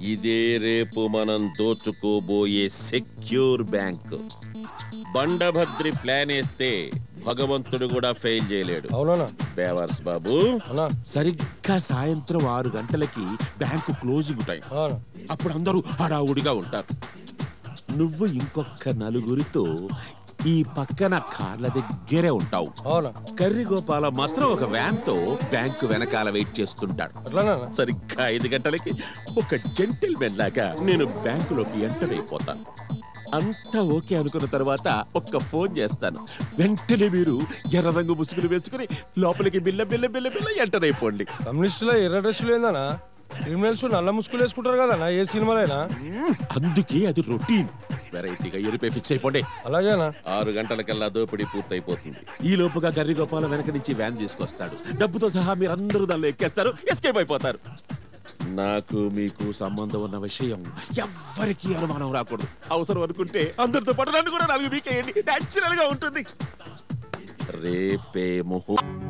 ఇదే రేపు మనం దోచుకోబోయే సెక్యూర్ బ్యాంక్ బండభద్రి ప్లాన్ వేస్తే భగవంతుడు కూడా ఫెయిల్ చేయలేడు అవునా బేవర్స్ బాబు అన్నా సరిగ్గా సాయంత్రం ఆరు గంటలకి బ్యాంకు క్లోజింగ్ టైం అవునా అప్పుడు అందరూ హడావుడిగా ఉంటారు నువ్వు ఇంకొక నలుగురితో ఈ పక్కన కార్ల దగ్గరే ఉంటావు అవునా కర్రి గోపాల మాత్రం ఒక వ్యాన్ తో బ్యాంకు వెనకాల వెయిట్ చేస్తుంటాడు అట్లానా సరిగ్గా ఐదు గంటలకి ఒక జెంటిల్మెన్ లాగా నేను బ్యాంకులోకి ఎంటర్ అయిపోతాను అంతా ఓకే అనుకున్న తర్వాత ఒక్క ఫోన్ చేస్తాను వెంటనే మీరు ఎర్ర రంగు ముసుగులు వేసుకుని లోపలికి బిల్ల బిల్ల బిల్ల బిల్ల ఎంటర్ అయిపోండి కమ్యూనిస్టులో ఎర్ర డ్రెస్సులు ఏందన్నా క్రిమినల్స్ నల్ల ముసుగులు వేసుకుంటారు కదా ఏ సినిమాలైనా అందుకే అది రొటీన్ వెరైటీగా ఎరిపై ఫిక్స్ అయిపోండి అలాగేనా ఆరు గంటలకల్లా దోపిడీ పూర్తయిపోతుంది ఈ లోపుగా కర్రీ గోపాల వెనక నుంచి వ్యాన్ తీసుకొస్తాడు డబ్బుతో సహా మీరందరూ దానిలో ఎక్కేస్తారు ఎస్కేప్ అయిపోతారు నాకు మీకు సంబంధం ఉన్న విషయం ఎవ్వరికీ అనుమానం రాకూడదు అవసరం అనుకుంటే అందరితో పాటు నన్ను కూడా నాలుగు మీకేయండి న్యాచురల్ గా ఉంటుంది రేపే ముహూర్తం